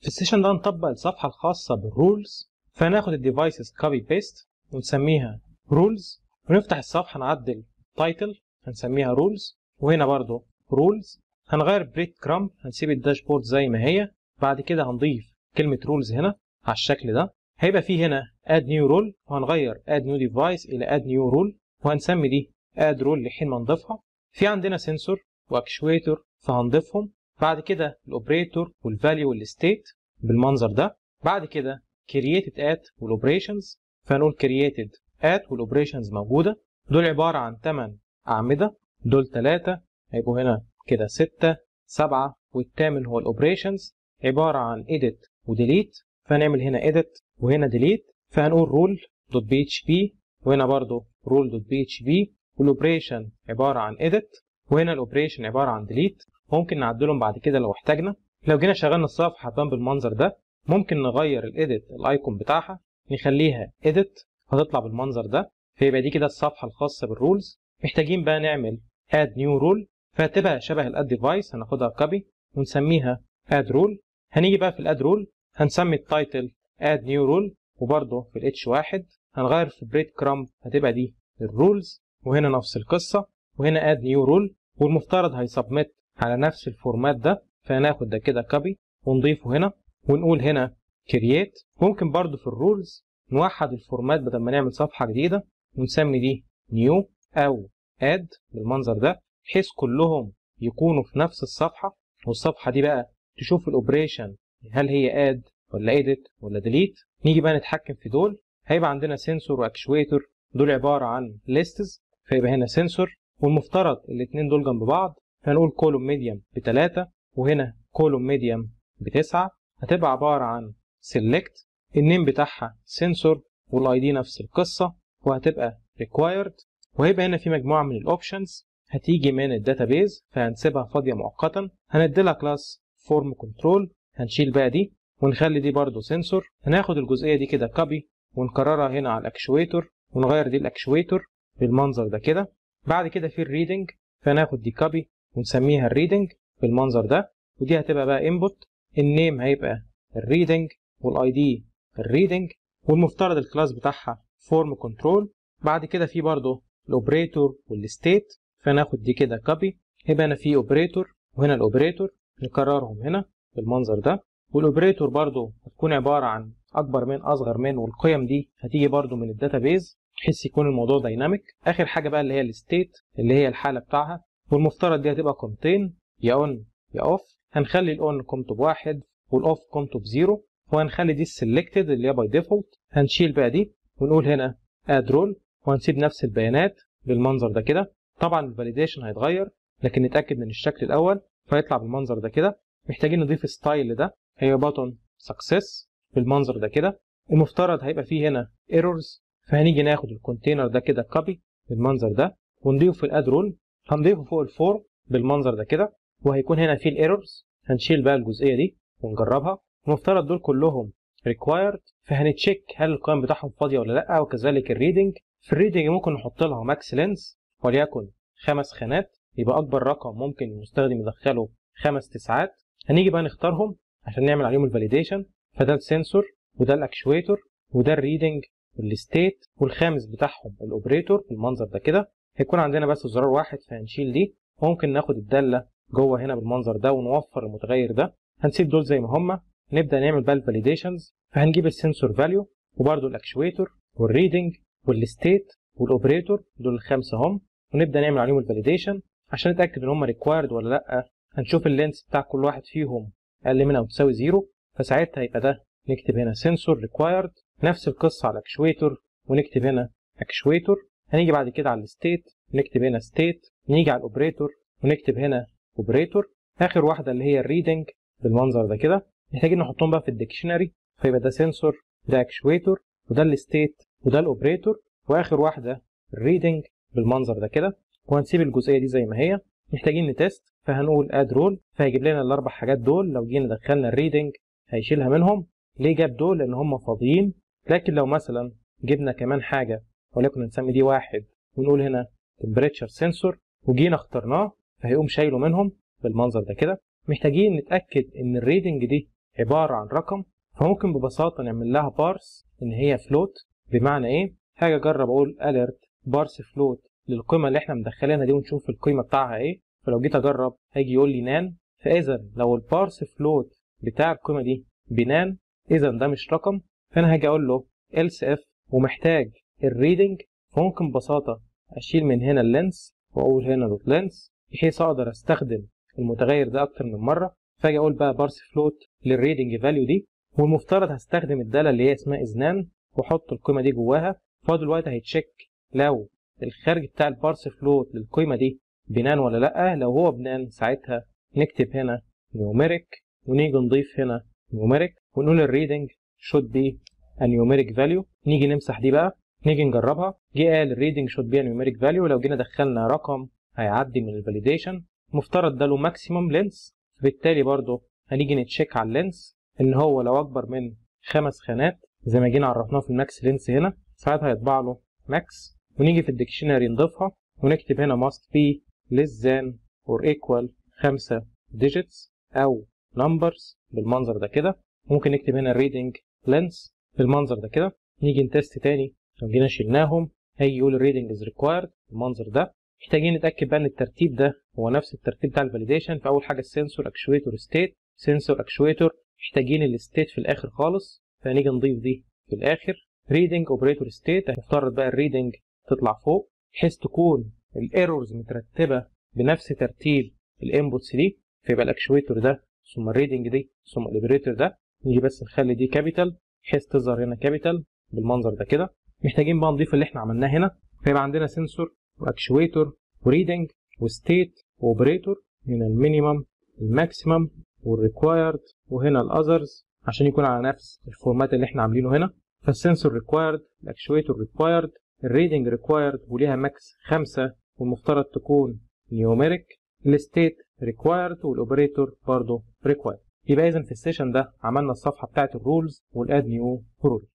في السيشن ده نطبق الصفحة الخاصة بالرولز فناخد الديفايسز كوبي بيست ونسميها رولز ونفتح الصفحة نعدل تايتل هنسميها رولز وهنا برضو رولز هنغير بريك كرامب هنسيب الداشبورد زي ما هي بعد كده هنضيف كلمة رولز هنا على الشكل ده هيبقى فيه هنا add new role وهنغير add new device إلى add new role وهنسمي دي add role لحين ما نضيفها في عندنا سنسور واكشويتور فهنضيفهم بعد كده الاوبريتور والفاليو والستيت بالمنظر ده بعد كده created at والاوبريشنز فنقول created at والاوبريشنز موجوده دول عباره عن 8 اعمده دول 3 هيبقوا هنا كده 6 7 والثامن هو الاوبريشنز عباره عن edit وديليت فنعمل هنا edit وهنا delete فهنقول rule دوت بي اتش بي وهنا برضو rule دوت بي اتش بي والاوبريشن عباره عن edit وهنا الاوبريشن عباره عن delete ممكن نعدلهم بعد كده لو احتاجنا لو جينا شغلنا الصفحه هتبان بالمنظر ده ممكن نغير الايديت الايكون بتاعها نخليها edit هتطلع بالمنظر ده فيبقى دي كده الصفحه الخاصه بالرولز محتاجين بقى نعمل add new rule فهتبقى شبه الاد ديفايس هناخدها كوبي ونسميها add rule هنيجي بقى في الاد رول هنسمي التايتل add new rule وبرضه في الاتش واحد هنغير في بريد كرامب هتبقى دي الرولز وهنا نفس القصه وهنا add new rule والمفترض هيسبمت على نفس الفورمات ده فهناخد ده كده كوبي ونضيفه هنا ونقول هنا create ممكن برضو في الرولز نوحد الفورمات بدل ما نعمل صفحة جديدة ونسمي دي new أو add بالمنظر ده بحيث كلهم يكونوا في نفس الصفحة والصفحة دي بقى تشوف الأوبريشن هل هي add ولا edit ولا delete نيجي بقى نتحكم في دول هيبقى عندنا سنسور واكشويتور دول عبارة عن lists فيبقى هنا سنسور والمفترض الاتنين دول جنب بعض فنقول كولوم ميديم بتلاتة وهنا كولوم ميديم بتسعة هتبقى عبارة عن select النيم بتاعها سنسور والاي دي نفس القصة وهتبقى required وهيبقى هنا في مجموعة من الاوبشنز هتيجي من الداتابيز فهنسيبها فاضية مؤقتا هنديلها كلاس فورم كنترول هنشيل بقى دي ونخلي دي برضو سنسور هناخد الجزئية دي كده كوبي ونكررها هنا على الاكشويتور ونغير دي الاكشويتور بالمنظر ده كده بعد كده في الريدنج فناخد دي كوبي ونسميها الريدنج بالمنظر ده ودي هتبقى بقى انبوت النيم هيبقى الريدنج والاي دي الريدنج والمفترض الكلاس بتاعها فورم كنترول بعد كده في برضه الاوبريتور والستيت فناخد دي كده كوبي يبقى هنا في اوبريتور وهنا الاوبريتور نكررهم هنا بالمنظر ده والاوبريتور برضه هتكون عباره عن اكبر من اصغر من والقيم دي هتيجي برضه من الداتابيز بحيث يكون الموضوع دايناميك اخر حاجه بقى اللي هي الستيت اللي هي الحاله بتاعها والمفترض دي هتبقى قيمتين يا اون يا اوف هنخلي الاون قيمته بواحد والاوف قيمته بزيرو وهنخلي دي السلكتد اللي هي باي ديفولت هنشيل بقى دي ونقول هنا اد رول وهنسيب نفس البيانات بالمنظر ده كده طبعا الفاليديشن هيتغير لكن نتاكد من الشكل الاول فيطلع بالمنظر ده كده محتاجين نضيف ستايل ده هي باتون سكسس بالمنظر ده كده المفترض هيبقى فيه هنا ايرورز فهنيجي ناخد الكونتينر ده كده كوبي بالمنظر ده ونضيفه في الاد رول هنضيفه فوق الفورم بالمنظر ده كده وهيكون هنا في الايرورز هنشيل بقى الجزئيه دي ونجربها المفترض دول كلهم required فهنتشيك هل القيم بتاعهم فاضيه ولا لا وكذلك الريدنج في الريدنج ممكن نحط لها ماكس لينس وليكن خمس خانات يبقى اكبر رقم ممكن المستخدم يدخله خمس تسعات هنيجي بقى نختارهم عشان نعمل عليهم الفاليديشن فده السنسور وده الاكشويتور وده الريدنج والستيت والخامس بتاعهم الاوبريتور بالمنظر ده كده هيكون عندنا بس زرار واحد فهنشيل دي ممكن ناخد الداله جوه هنا بالمنظر ده ونوفر المتغير ده هنسيب دول زي ما هما نبدا نعمل بقى الفاليديشنز فهنجيب السنسور فاليو وبرده الاكشويتور والريدنج والستيت والاوبريتور دول الخمسه هم ونبدا نعمل عليهم الفاليديشن عشان نتاكد ان هم ريكوايرد ولا لا هنشوف اللينس بتاع كل واحد فيهم اقل من او تساوي زيرو فساعتها هيبقى ده نكتب هنا سنسور ريكوايرد نفس القصه على الاكشويتور ونكتب هنا اكشويتور هنيجي بعد كده على الستيت نكتب هنا ستيت نيجي على الاوبريتور ونكتب هنا اوبريتور اخر واحده اللي هي الريدنج بالمنظر ده كده محتاجين نحطهم بقى في الديكشنري فيبقى ده سنسور ده اكشويتور وده الستيت وده الاوبريتور واخر واحده الريدنج بالمنظر ده كده وهنسيب الجزئيه دي زي ما هي محتاجين نتست فهنقول اد رول فهيجيب لنا الاربع حاجات دول لو جينا دخلنا الريدنج هيشيلها منهم ليه جاب دول لان هم فاضيين لكن لو مثلا جبنا كمان حاجه وليكن نسمي دي واحد ونقول هنا temperature sensor وجينا اخترناه فهيقوم شايله منهم بالمنظر ده كده محتاجين نتاكد ان الريدنج دي عباره عن رقم فممكن ببساطه نعمل لها بارس ان هي فلوت بمعنى ايه حاجه اجرب اقول alert بارس فلوت للقيمه اللي احنا مدخلينها دي ونشوف القيمه بتاعها ايه فلو جيت اجرب هيجي يقول لي نان فاذا لو البارس فلوت بتاع القيمه دي بنان اذا ده مش رقم فانا هاجي اقول له else if ومحتاج الريدنج فممكن ببساطه اشيل من هنا اللينس واقول هنا دوت لينس بحيث اقدر استخدم المتغير ده اكتر من مره فاجي اقول بقى بارس فلوت للريدنج فاليو دي والمفترض هستخدم الداله اللي هي اسمها اذنان واحط القيمه دي جواها فهو دلوقتي هيتشيك لو الخارج بتاع البارس فلوت للقيمه دي بنان ولا لا لو هو بنان ساعتها نكتب هنا نيوميريك ونيجي نضيف هنا نيوميريك ونقول الريدنج should be a numeric value نيجي نمسح دي بقى نيجي نجربها جه قال الريدنج should be a numeric value لو جينا دخلنا رقم هيعدي من الفاليديشن مفترض ده له ماكسيمم لينس فبالتالي برضه هنيجي نتشيك على اللينس ان هو لو اكبر من خمس خانات زي ما جينا عرفناه في الماكس لينس هنا ساعتها هيطبع له ماكس ونيجي في الديكشنري نضيفها ونكتب هنا must be less than or equal 5 digits او numbers بالمنظر ده كده ممكن نكتب هنا reading length بالمنظر ده كده نيجي نتست تاني لو جينا شلناهم هيجي يقول reading is required بالمنظر ده محتاجين نتاكد بقى ان الترتيب ده هو نفس الترتيب بتاع الفاليديشن فاول حاجه السنسور اكشويتور ستيت سنسور اكشويتور محتاجين الستيت في الاخر خالص فهنيجي نضيف دي في الاخر ريدنج اوبريتور ستيت هنفترض بقى الريدنج تطلع فوق بحيث تكون الايرورز مترتبه بنفس ترتيب الانبوتس دي فيبقى الاكشويتور ده ثم الريدنج دي ثم الاوبريتور ده نيجي بس نخلي دي كابيتال بحيث تظهر هنا كابيتال بالمنظر ده كده محتاجين بقى نضيف اللي احنا عملناه هنا فيبقى عندنا سنسور واكشويتور وريدنج وستيت واوبريتور هنا المينيمم الماكسيمم والريكوايرد وهنا الاذرز عشان يكون على نفس الفورمات اللي احنا عاملينه هنا فالسنسور ريكوايرد الاكشويتور ريكوايرد الريدنج ريكوايرد وليها ماكس 5 والمفترض تكون نيوميريك الستيت ريكوايرد والاوبريتور برضه ريكوايرد يبقى اذا في السيشن ده عملنا الصفحه بتاعت الرولز والاد نيو رول